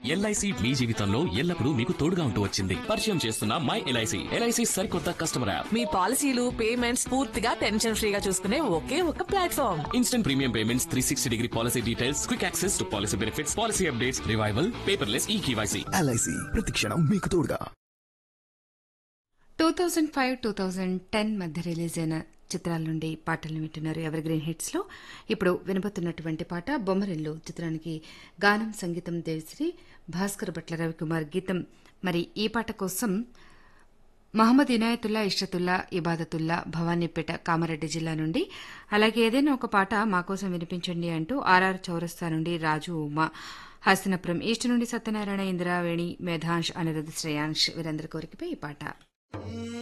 LIC మీ జీవితంలో ఎల్లప్పుడూ మీకు తోడుగా ఉంటూ వచ్చింది పరిచయం చేస్తున్న మై ఎల్ఐసి ఎల్ఐసి సరికొత్త కస్టమర్ యాప్ మీ పాలసీలు పేమెంట్స్ పూర్తిగా టెన్షన్ ఫ్రీగా చూసుకునే ఒకే ఒక platform instant premium payments three sixty degree policy details quick access to policy benefits policy updates revival paperless e KYC LIC ప్రతిక్షణం మీకు తోడుగా two thousand five two thousand ten మధ్య రిలీజ్ అయిన చిత్రాల నుండి పాటలను వింటున్నారు ఎవర్ గ్రీన్ హిట్స్ లో ఇప్పుడు వినబోతున్నటువంటి పాట బొమ్మరిల్లు చిత్రానికి గానం సంగీతం దేవిశ్రీ భాస్కర్ భట్ల రవికుమార్ గీతం మరి ఈ పాట కోసం మహమ్మద్ ఇనాయతుల్లా ఇషతుల్లా ఇబాదతుల్లా భవానీపేట కామారెడ్డి జిల్లా నుండి అలాగే ఏదైనా ఒక పాట మా కోసం వినిపించండి అంటూ ఆర్ఆర్ చౌరస్తా నుండి రాజు ఉమా హస్తినపురం ఈస్ట్ నుండి సత్యనారాయణ ఇందిరావేణి మేధాంష్ అనిరుద్ శ్రేయాంష్ వీరందరి కోరికపై ఈ పాట